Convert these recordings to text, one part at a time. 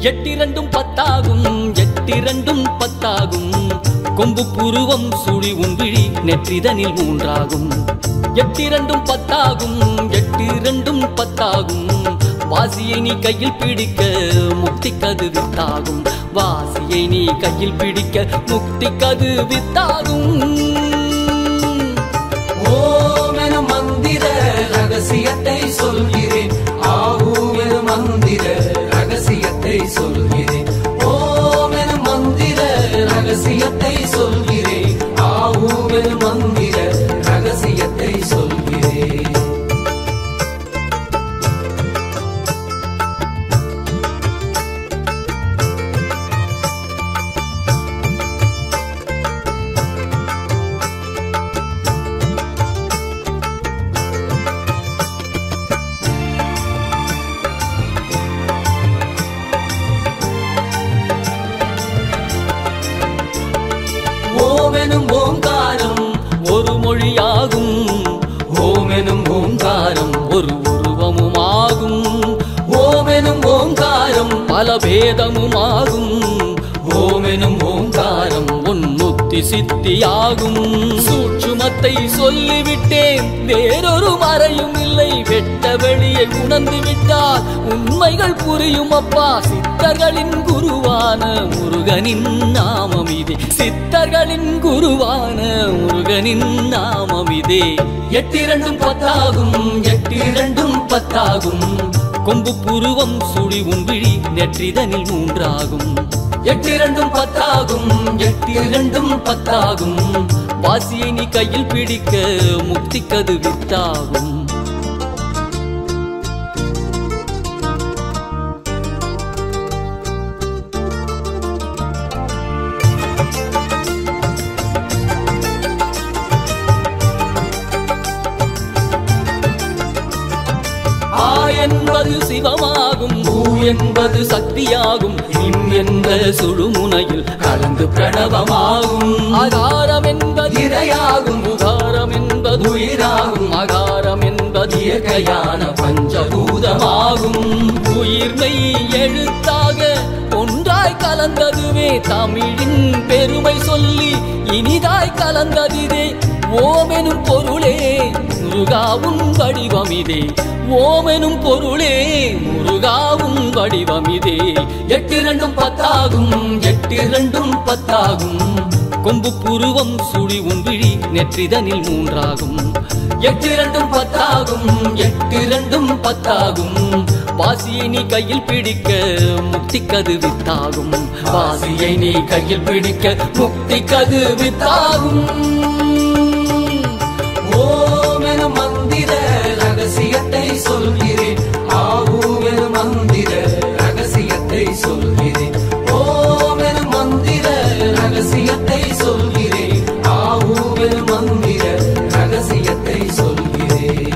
எட்டிரண்டும் பத்தாகும் எட்டிரண்டும் பத்தாகும் கொம்பு புருவம் சுழி உன்விழி நெற்றிதனில் மூன்றாகும் எட்டிரண்டும் பத்தாகும் எட்டிரண்டும் பத்தாகும் வாசியை நீ கையில் பிடிக்க முக்தி கது வித்தாகும் வாசியை நீ கையில் பிடிக்க முக்தி கது வித்தாகும் ஓம் என மந்திர ரகசியத்தை சொல்கிறேன் ஆகும் என மந்திர ரகசியத்தை சொல்கிறேன் ஓம் என மந்திர ரகசியத்தை சொல்கிறேன் ஆகும் என மந்திர ரகசியத்தை சொல்கிறேன் ஓமெனும் ஓங்காரம் ஒரு மொழியாகும் ஓமெனும் ஓங்காரம் ஒரு உருவமுமாகும் ஓமெனும் ஓங்காரம் பல பேதமுமாகும் ஓமெனும் ஓங்காரம் உன்முக்தி சித்தியாகும் சூட்சுமத்தை சொல்லிவிட்டேன் வேறொரு மறையும் இல்லை வெட்ட வெளியை உணர்ந்து விட்டால் உண்மைகள் புரியும் அப்பா சித்தர்களின் குருவான முருகனின் நாமம் இதே சித்தர்களின் குருவான முருகனின் நாமம் இதே எட்டிரண்டும் பத்தாகும் எட்டிரண்டும் பத்தாகும் கொம்பு புருவம் சுழி உன்விழி நெற்றிதனில் மூன்றாகும் எட்டிரண்டும் பத்தாகும் எட்டிரண்டும் பத்தாகும் வாசியை நீ கையில் பிடிக்க முக்தி கது வித்தாகும் ஆ என்பது சிவமாகும் பூ என்பது சக்தியாகும் இம் என்ற சுழுமுனையில் கலந்து பிரணவமாகும் ஆகாரம் என்பது இரையாகும் உகாரம் என்பது உயிராகும் அகாரம் என்பது இயற்கையான பஞ்சபூதமாகும் உயிர்மை எழுத்தாக ஒன்றாய் கலந்ததுவே தமிழின் பெருமை சொல்லி இனிதாய் கலந்ததிதே ஓமெனும் பொருளே முருகாவும் வடிவமிதே ஓமெனும் பொருளே முருகாவும் வடிவமிதே எட்டிரண்டும் பத்தாகும் எட்டிரண்டும் பத்தாகும் கொம்பு புருவம் சுழி உன்விழி நெற்றிதனில் மூன்றாகும் எட்டிரண்டும் பத்தாகும் எட்டிரண்டும் பத்தாகும் வாசியை நீ கையில் பிடிக்க முக்தி கது வித்தாகும் வாசியை நீ கையில் பிடிக்க முக்தி கது வித்தாகும் ஓம் என மந்திர ரகசியத்தை சொல்கிறேன் ஆகும் என மந்திர ரகசியத்தை சொல்கிறேன் ஓம் என மந்திர ரகசியத்தை சொல்கிறேன் ஆகும் என மந்திர ரகசியத்தை சொல்கிறேன்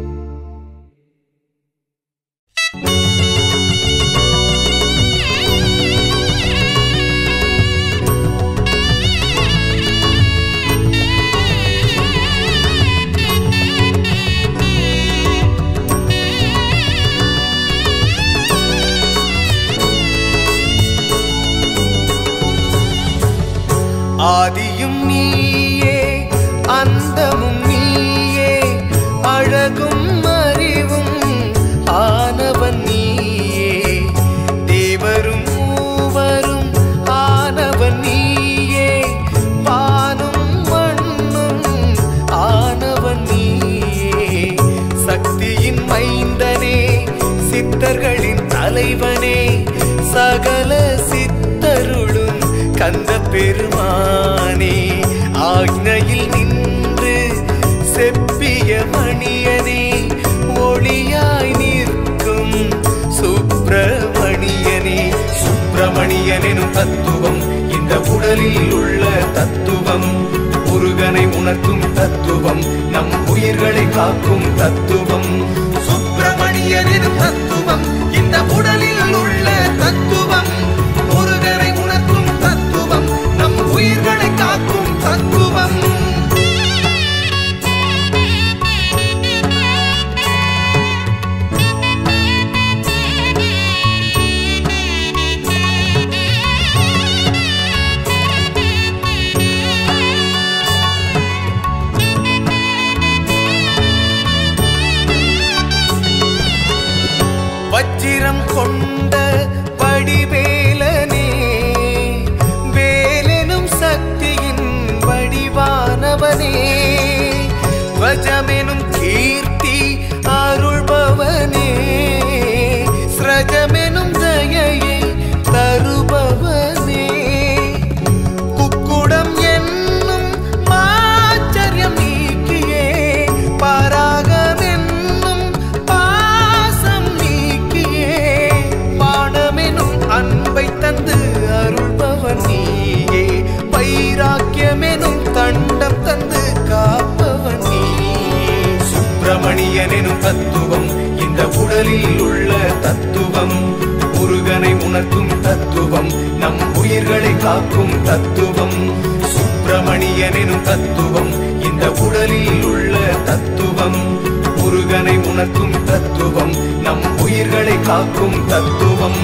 ஆதியும் நீயே அந்தமும் நீயே அழகும் அறிவும் ஆனவன் நீயே தேவரும் மூவரும் ஆனவன் நீயே வானும் மண்ணும் ஆனவன் நீயே சக்தியின் மைந்தனே சித்தர்களின் தலைவனே சகல சித்தருளும் கந்த பெருமானே ஆக்னையில் நின்று செப்பிய மணியனே ஒளியாய் நிற்கும் சுப்பிரமணியனே சுப்பிரமணியனும் தத்துவம் இந்த உடலில் உள்ள தத்துவம் முருகனை உணர்த்தும் தத்துவம் நம் உயிர்களை காக்கும் தத்துவம் சுப்பிரமணியனும் தத்துவம் இந்த உடலில் உள்ள தத்துவம் முருகனை உணர்த்தும் தத்துவம் நம் உயிர்களை காக்கும் தத்துவம் Thank you. கரம் கொண்ட வடிவேலனே வேலெனும் சக்தியின் வடிவானவனே வஜமெனும் கீர்த்தி அருள்பவனே ஸ்ரஜமெனும் தயையை தருபவனே குக்குடம் என்னும் மாச்சரியம் நீக்கியே பராகமென்னும் பாசம் நீக்கியே பாடமெனும் அன்பை தந்து அருள்பவன் நீயே வைராக்கியமெனும் தண்டம் தந்து காப்பவன் நீயே சுப்பிரமணியனெனும் தத்துவம் இந்த உடலில் உள்ள தத்துவம் முருகனை உணர்த்தும் தத்துவம் நம் உயிர்களை காக்கும் தத்துவம் சுப்பிரமணியனெனும் தத்துவம் இந்த உடலில் உள்ள தத்துவம் முருகனை உணர்த்தும் தத்துவம் நம் உயிர்களை காக்கும் தத்துவம்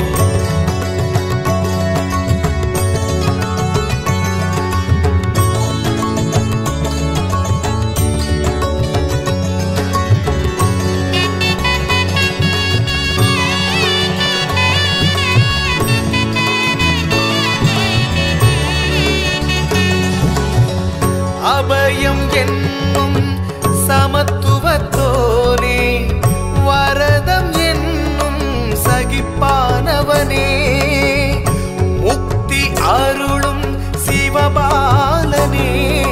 அபயம் என்னும் சமத்துவத்தோனே வரதம் என்னும் சகிப்பானவனே முக்தி அருளும் சிவபாலனே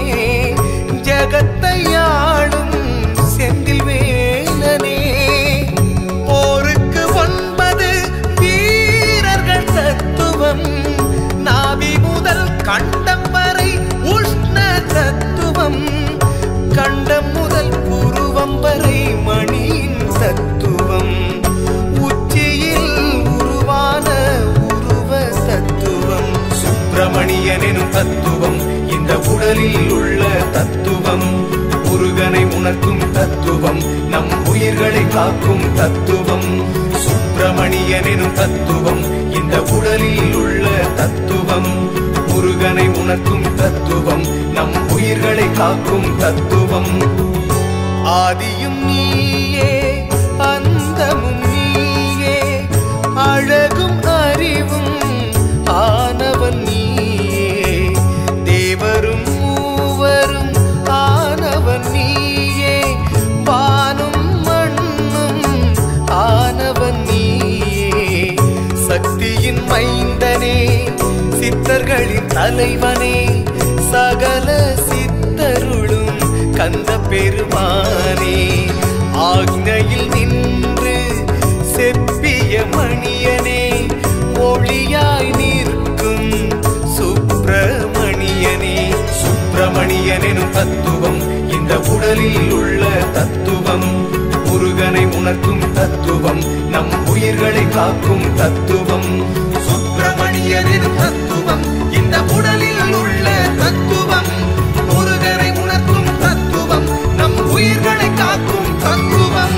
ஜகத்தையாளும் செந்தில் வேலனே போருக்கு ஒன்பது வீரர்கள் தத்துவம் நாவி முதல் கண்டம் வரை உஷ்ண தத்துவம் கண்டம் முதல் புருவம் வரை மணியின் தத்துவம் உச்சியில் உருவான உருவ தத்துவம் சுப்பிரமணியனெனும் தத்துவம் இந்த உடலில் உள்ள தத்துவம் முருகனை உணர்த்தும் தத்துவம் நம் உயிர்களை காக்கும் தத்துவம் சுப்பிரமணியனெனும் தத்துவம் இந்த உடலில் உள்ள தத்துவம் முருகனை உணர்த்தும் தத்துவம் நம் உயிர்களை காக்கும் தத்துவம் ஆதியும் நீயே அந்தமும் நீயே அழகும் அறிவும் ஆனவன் நீயே தேவரும் மூவரும் ஆனவன் நீயே வானும் மண்ணும் ஆனவன் நீயே சக்தியின் மைந்தனே சித்தர்களின் தலைவனே சகல சித்தருளும் கந்த பெருமானே ஆக்னையில் நின்று செப்பிய மணியனே ஒளியாய் நிற்கும் சுப்பிரமணியனே சுப்பிரமணியனெனும் தத்துவம் இந்த உடலில் உள்ள தத்துவம் முருகனை உணர்த்தும் தத்துவம் நம் உயிர்களை காக்கும் தத்துவம் சுப்பிரமணியனெனும் தத்துவம் இந்த உடலில் உள்ள தத்துவம் முருகனை உணர்த்தும் தத்துவம் நம் உயிர்களை காக்கும் தத்துவம்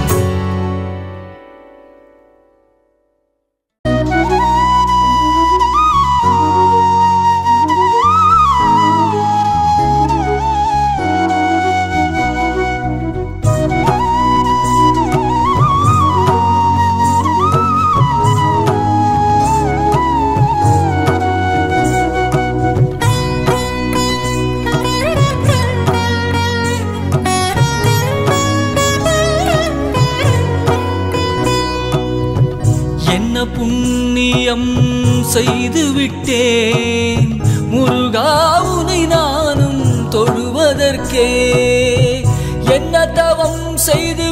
என்ன புண்ணியம் செய்து விட்டேன் முருகா உனை நானும் தொழுவதற்கே என்ன தவம் செய்து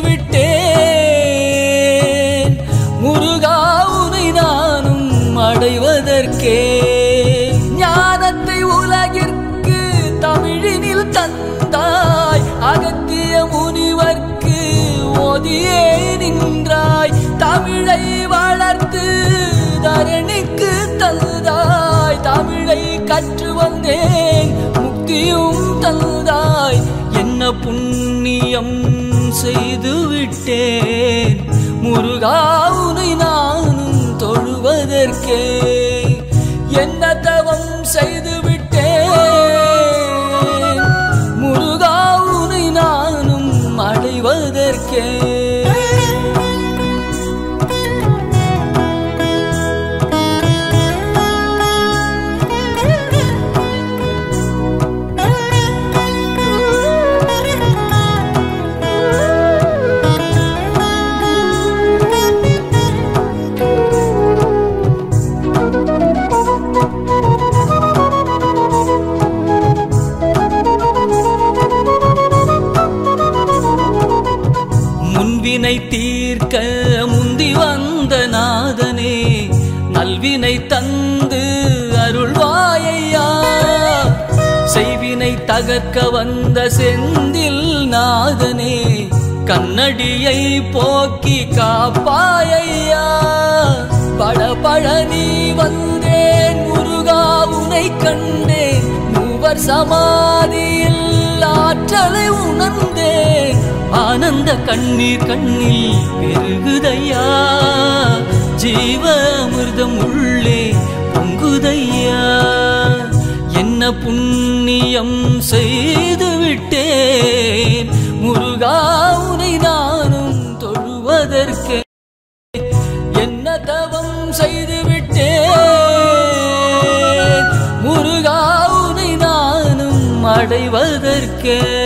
விட்டேன் முருகா உனை நானும் அடைவதற்கே ஞானத்தை உலகிற்கு தமிழினில் தந்தாய் அகத்திய முனிவர்க்கு ஓதியே நின்றாய் தமிழை வளர்த்து தரணிக்கு தந்தாய் தமிழை கற்று வந்தேன் முக்தியும் தந்தாய் என்ன புண்ணியம் செய்து விட்டேன் முருகா உனை நானும் தொழுவதற்கே என்ன தவம் செய்து விட்டேன் முருகா உனை நானும் அடைவதற்கே முன்வினை தீர்க்க முந்தி வந்த நாதனே நல்வினை தந்து அருள்வாயையா செய்வினை தகர்க்க வந்த செந்தில் நாதனே கண்ணடியை போக்கி காப்பாயையா பட பழனி வந்தேன் முருகா உனை கண்டேன் மூவர் சமாதியில் ஆற்றலை உணர்ந்தேன் ஆனந்த கண்ணீர் கண்ணில் பெருகுதையா ஜீவ அமிர்தம் உள்ளே பொங்குதையா என்ன புண்ணியம் செய்து விட்டேன் முருகா உனை நானும் தொழுவதற்கே என்ன தவம் செய்து விட்டேன் முருகா உனை நானும் அடைவதற்கே